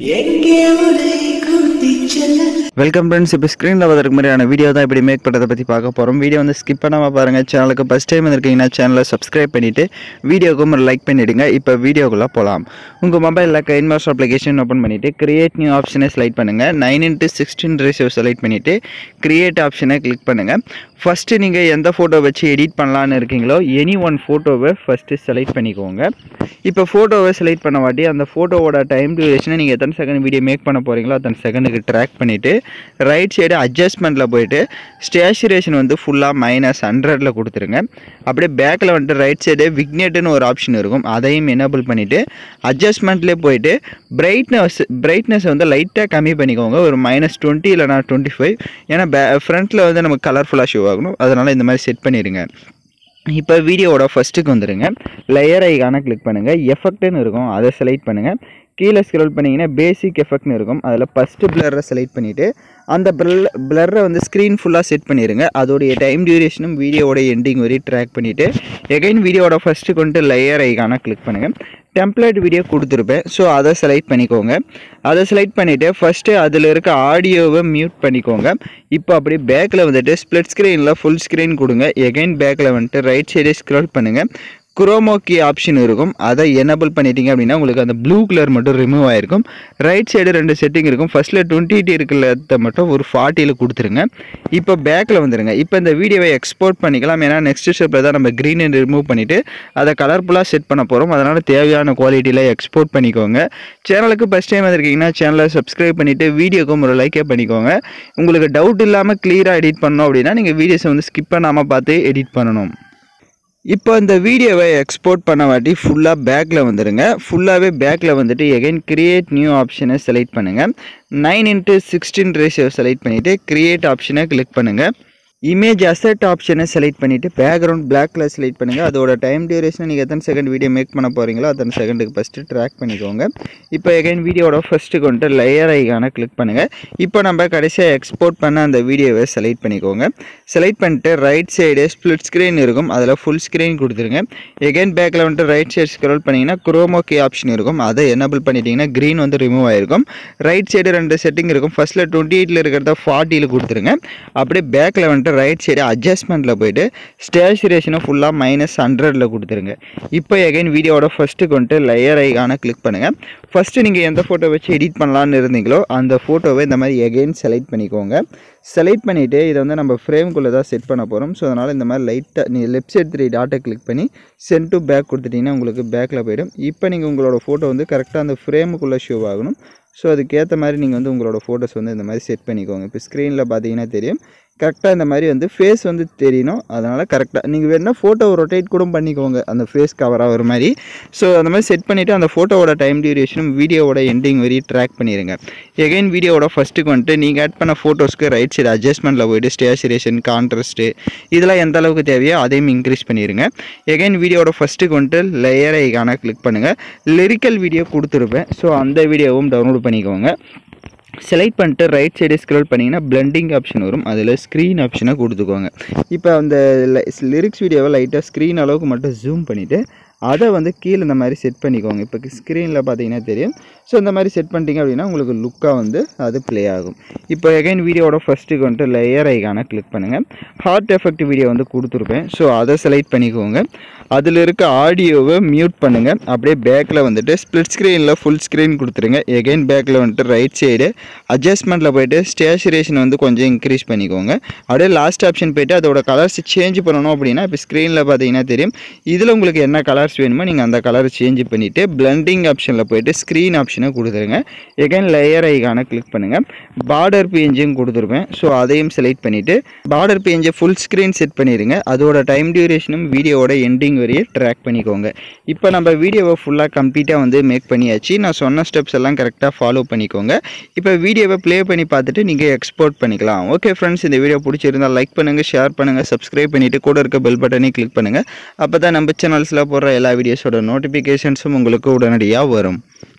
எங்கே உன்னை கூட்டிச் செல்ல வெல்கம் ஃப்ரெண்ட்ஸ் இப்போ ஸ்க்ரீனில் வரதுக்கு மாதிரியான வீடியோ தான் இப்படி மேக் பண்ணுறதை பற்றி பார்க்க போகிறோம் வீடியோ வந்து ஸ்கிப் பண்ணாமல் பாருங்கள் சேனலுக்கு ஃபஸ்ட் டைம் வந்திருக்கீங்கன்னா சேனலை சப்ஸ்கிரைப் பண்ணிவிட்டு வீடியோக்கும் ஒரு லைக் பண்ணிவிடுங்க இப்போ வீடியோக்குள்ளே போகலாம் உங்கள் மொபைலில் கைன் மாஸ்டர் அப்ளிகேஷன் ஓப்பன் பண்ணிவிட்டு கிரியேட் நியூ ஆப்ஷனை செலக்ட் பண்ணுங்கள் nine into sixteen ratio select பண்ணிவிட்டு கிரியேட் ஆப்ஷனை கிளிக் பண்ணுங்கள் ஃபஸ்ட்டு நீங்கள் எந்த ஃபோட்டோ வச்சு எடிட் பண்ணலான்னு இருக்கீங்களோ எனி ஒன் ஃபோட்டோவை ஃபஸ்ட்டு செலக்ட் பண்ணிக்கோங்க இப்போ ஃபோட்டோவை செலக்ட் பண்ண வாட்டி அந்த ஃபோட்டோவோட டைம் டியூரேஷனை நீங்கள் எத்தனை செகண்ட் வீடியோ மேக் பண்ண போகிறீங்களோ அத்தனை செகண்டுக்கு ட்ராக் பண்ணிவிட்டு ரைட் சைடு அட்ஜஸ்ட்மெண்ட்டில் போயிட்டு ஸ்டேச்சுரேஷன் வந்து ஃபுல்லாக மைனஸ் ஹண்ட்ரடில் கொடுத்துருங்க அப்படியே பேக்கில் வந்துட்டு ரைட் சைடு விக்னேட்டுன்னு ஒரு ஆப்ஷன் இருக்கும் அதையும் எனேபிள் பண்ணிவிட்டு அட்ஜஸ்ட்மெண்ட்லேயே போயிட்டு பிரைட்னஸ் பிரைட்னஸ் வந்து லைட்டாக கம்மி பண்ணிக்கோங்க ஒரு மைனஸ் டுவெண்ட்டி இல்லைனா டுவெண்ட்டி ஃபைவ் ஏன்னா பே ஃப்ரண்ட்டில் வந்து நமக்கு கலர்ஃபுல்லாக ஷோ ஆகணும் அதனால் இந்த மாதிரி செட் பண்ணிடுங்க இப்போ வீடியோவோட ஃபஸ்ட்டுக்கு வந்துடுங்க லேயர் ஐக்கான கிளிக் பண்ணுங்கள் எஃபெக்ட்னு இருக்கும் அதை செலக்ட் பண்ணுங்கள் கீழே ஸ்க்ரோல் பண்ணிங்கன்னா பேசிக் எஃபெக்ட்னு இருக்கும் அதில் ஃபஸ்ட்டு பிளரை செலக்ட் பண்ணிவிட்டு அந்த பிளர் பிளரை வந்து ஸ்க்ரீன் ஃபுல்லாக செட் பண்ணிடுங்க அதோடைய டைம் டியூரேஷனும் வீடியோவோட எண்டிங் வரையும் ட்ராக் பண்ணிவிட்டு எகைன் வீடியோவோட ஃபஸ்ட்டு கொண்டு லேயர் ஐக்கான கிளிக் பண்ணுங்கள் டெம்ப்ளேட் வீடியோ கொடுத்துருப்பேன் ஸோ அதை செலக்ட் பண்ணிக்கோங்க அதை செலக்ட் பண்ணிவிட்டு ஃபஸ்ட்டு அதில் இருக்க ஆடியோவை மியூட் பண்ணிக்கோங்க இப்போ அப்படி பேக்கில் வந்துட்டு ஸ்ப்ளிட் ஸ்க்ரீனில் ஃபுல் ஸ்க்ரீன் கொடுங்க எகைன் பேக்கில் வந்துட்டு ரைட் சைடே ஸ்க்ரோல் பண்ணுங்கள் குரோமோக்கி ஆப்ஷன் இருக்கும் அதை எனபிள் பண்ணிட்டீங்க அப்படின்னா உங்களுக்கு அந்த ப்ளூ கலர் மட்டும் ரிமூவ் ஆயிருக்கும் ரைட் சைடு ரெண்டு செட்டிங் இருக்கும் ஃபர்ஸ்ட்டில் டுவெண்ட்டி எயிட் இருக்கிறத மட்டும் ஒரு ஃபார்ட்டியில் கொடுத்துருங்க இப்போ பேக்கில் வந்துருங்க இப்போ இந்த வீடியோவை எக்ஸ்போர்ட் பண்ணிக்கலாம் ஏன்னா நெக்ஸ்ட் ஸ்டெப்பில் தான் நம்ம க்ரீன் ரிமூவ் பண்ணிவிட்டு அதை கலர்ஃபுல்லாக செட் பண்ண போகிறோம் அதனால் தேவையான குவாலிட்டியில் எக்ஸ்போர்ட் பண்ணிக்கோங்க சேனலுக்கு ஃபஸ்ட் டைம் வந்திருக்கீங்கன்னா சேனலை சப்ஸ்கிரைப் பண்ணிவிட்டு வீடியோக்கும் ஒரு லைக்கே பண்ணிக்கோங்க உங்களுக்கு டவுட் இல்லாமல் கிளியராக எடிட் பண்ணோம் அப்படின்னா நீங்கள் வீடியோஸை வந்து ஸ்கிப் பண்ணாமல் பார்த்து எடிட் பண்ணணும் இப்போ இந்த வீடியோவை எக்ஸ்போர்ட் பண்ண வாட்டி ஃபுல்லாக பேக்கில் வந்துடுங்க ஃபுல்லாகவே பேக்கில் வந்துட்டு எகைன் கிரியேட் நியூ ஆப்ஷனை செலக்ட் பண்ணுங்கள் nine into sixteen ratio select பண்ணிவிட்டு கிரியேட் ஆப்ஷனை கிளிக் பண்ணுங்கள் இமேஜ் அசெட் ஆப்ஷனை செலக்ட் பண்ணிவிட்டு பேக்ரவுண்ட் பிளாக் கலர் செலக்ட் பண்ணுங்கள் அதோட டைம் டியூரேஷன் நீங்கள் எத்தனை செகண்ட் வீடியோ மேக் பண்ண போகிறீங்களோ அத்தனை செகண்டுக்கு ஃபஸ்ட்டு ட்ராக் பண்ணிக்கோங்க இப்போ எகைன் வீடியோட ஃபஸ்ட்டு கொண்டு லேயர் ஐக்கான கிளிக் பண்ணுங்கள் இப்போ நம்ம கடைசியாக எக்ஸ்போர்ட் பண்ண அந்த வீடியோவை செலக்ட் பண்ணிக்கோங்க செலக்ட் பண்ணிட்டு ரைட் சைடு ஸ்ப்ளிட் ஸ்க்ரீன் இருக்கும் அதில் ஃபுல் ஸ்க்ரீன் கொடுத்துருங்க எகைன் பேக்கில் வந்துட்டு ரைட் சைடு ஸ்க்ரோல் பண்ணிங்கன்னா குரோமோக்கி ஆப்ஷன் இருக்கும் அதை எனபிள் பண்ணிட்டீங்கன்னா க்ரீன் வந்து ரிமூவ் ஆயிருக்கும் ரைட் சைடு ரெண்டு செட்டிங் இருக்கும் ஃபஸ்ட்டில் டுவெண்ட்டி எயிட்டில் இருக்கிறத ஃபார்ட்டியில் கொடுத்துருங்க அப்படியே பேக்கில் வந்துட்டு ரைட் சைடு அட்ஜஸ்ட்மெண்ட்டில் போயிட்டு ஸ்டேச்சுரேஷனை ஃபுல்லாக மைனஸ் ஹண்ட்ரடில் கொடுத்துருங்க இப்போ எகைன் வீடியோவோட ஃபஸ்ட்டு கொண்டு லேயர் ஐக்கான கிளிக் பண்ணுங்கள் ஃபஸ்ட்டு நீங்கள் எந்த ஃபோட்டோ வச்சு எடிட் பண்ணலான்னு இருந்தீங்களோ அந்த ஃபோட்டோவை இந்த மாதிரி எகைன் செலக்ட் பண்ணிக்கோங்க செலக்ட் பண்ணிவிட்டு இதை வந்து நம்ம ஃப்ரேம்குள்ளே தான் செட் பண்ண போகிறோம் ஸோ அதனால் இந்த மாதிரி லைட்டாக நீ லெஃப்ட் சைட் த்ரீ டாட்டை கிளிக் பண்ணி சென்ட் டு பேக் கொடுத்துட்டிங்கன்னா உங்களுக்கு பேக்கில் போயிடும் இப்போ நீங்கள் உங்களோட ஃபோட்டோ வந்து கரெக்டாக அந்த ஃப்ரேமுக்குள்ளே ஷோ ஆகணும் ஸோ அதுக்கேற்ற மாதிரி நீங்கள் வந்து உங்களோட ஃபோட்டோஸ் வந்து இந்த மாதிரி செட் பண்ணிக்கோங்க இப்போ ஸ்க்ரீனில் பார்த்தீங்கன்னா தெரியும் கரெக்டாக இந்த மாதிரி வந்து ஃபேஸ் வந்து தெரியணும் அதனால் கரெக்டாக நீங்கள் வேணால் ஃபோட்டோ ரொட்டேட் கூட பண்ணிக்கோங்க அந்த ஃபேஸ் கவர் ஆகிற மாதிரி ஸோ அந்த மாதிரி செட் பண்ணிவிட்டு அந்த ஃபோட்டோவோட டைம் டியூரேஷனும் வீடியோவோட எண்டிங் வரையும் ட்ராக் பண்ணிடுங்க எகைன் வீடியோவோட ஃபஸ்ட்டுக்கு வந்துட்டு நீங்கள் ஆட் பண்ண ஃபோட்டோஸ்க்கு ரைட் சைடு அட்ஜஸ்ட்மெண்ட்டில் போயிட்டு ஸ்டேச்சுரேஷன் கான்ட்ராஸ்ட்டு இதெல்லாம் எந்த அளவுக்கு தேவையோ அதையும் இன்க்ரீஸ் பண்ணிடுங்க எகைன் வீடியோவோட ஃபஸ்ட்டுக்கு வந்துட்டு லேயர் ஐக்கான கிளிக் பண்ணுங்கள் லிரிக்கல் வீடியோ கொடுத்துருப்பேன் ஸோ அந்த வீடியோவும் டவுன்லோட் பண்ணிக்கோங்க செலக்ட் பண்ணிட்டு ரைட் சைடு ஸ்க்ரோல் பண்ணிங்கன்னா பிளெண்டிங் ஆப்ஷன் வரும் அதில் ஸ்க்ரீன் ஆப்ஷனை கொடுத்துக்கோங்க இப்போ அந்த லிரிக்ஸ் வீடியோவை லைட்டாக ஸ்க்ரீன் அளவுக்கு மட்டும் ஜூம் பண்ணிவிட்டு அதை வந்து கீழே இந்த மாதிரி செட் பண்ணிக்கோங்க இப்போ ஸ்க்ரீனில் பார்த்தீங்கன்னா தெரியும் ஸோ இந்த மாதிரி செட் பண்ணிட்டீங்க அப்படின்னா உங்களுக்கு லுக்காக வந்து அது ப்ளே ஆகும் இப்போ எகைன் வீடியோவோட ஃபஸ்ட்டுக்கு வந்துட்டு லேயர் ஐக்கான கிளிக் பண்ணுங்கள் ஹார்ட் எஃபெக்ட் வீடியோ வந்து கொடுத்துருப்பேன் ஸோ அதை செலக்ட் பண்ணிக்கோங்க அதில் இருக்க ஆடியோவை மியூட் பண்ணுங்கள் அப்படியே பேக்கில் வந்துட்டு ஸ்ப்ளிட் ஸ்க்ரீனில் ஃபுல் ஸ்க்ரீன் கொடுத்துருங்க எகைன் பேக்கில் வந்துட்டு ரைட் சைடு அட்ஜஸ்ட்மெண்ட்டில் போயிட்டு ஸ்டேச்சுரேஷன் வந்து கொஞ்சம் இன்க்ரீஸ் பண்ணிக்கோங்க அப்படியே லாஸ்ட் ஆப்ஷன் போயிட்டு அதோட கலர்ஸ் சேஞ்ச் பண்ணணும் அப்படின்னா இப்போ ஸ்க்ரீனில் பார்த்தீங்கன்னா தெரியும் இதில் உங்களுக்கு என்ன கலர்ஸ் வேணுமோ நீங்கள் அந்த கலர் சேஞ்ச் பண்ணிவிட்டு பிளண்டிங் ஆப்ஷனில் போயிட்டு ஸ்க்ரீன் ஆப்ஷனை கொடுத்துருங்க எகைன் லேயர் ஐக்கான கிளிக் பண்ணுங்கள் பார்டர் பேஞ்சும் கொடுத்துருப்பேன் ஸோ அதையும் செலக்ட் பண்ணிவிட்டு பார்டர் பேஞ்சை ஃபுல் ஸ்க்ரீன் செட் பண்ணிடுங்க அதோட டைம் டியூரேஷனும் வீடியோவோட எண்டிங் வரையே ட்ராக் பண்ணிக்கோங்க இப்போ நம்ம வீடியோவை ஃபுல்லாக கம்ப்ளீட்டாக வந்து மேக் பண்ணியாச்சு நான் சொன்ன ஸ்டெப்ஸ் எல்லாம் கரெக்டாக ஃபாலோ பண்ணிக்கோங்க இப்போ வீடியோவை ப்ளே பண்ணி பார்த்துட்டு நீங்கள் எக்ஸ்போர்ட் பண்ணிக்கலாம் ஓகே ஃப்ரெண்ட்ஸ் இந்த வீடியோ பிடிச்சிருந்தால் லைக் பண்ணுங்கள் ஷேர் பண்ணுங்கள் சப்ஸ்கிரைப் பண்ணிவிட்டு கூட இருக்க பெல் பட்டனை கிளிக் பண்ணுங்கள் அப்போ தான் நம்ம சேனல்ஸில் போடுற எல்லா வீடியோஸோட நோட்டிஃபிகேஷன்ஸும் உங்களுக்கு உடனடியாக வரும்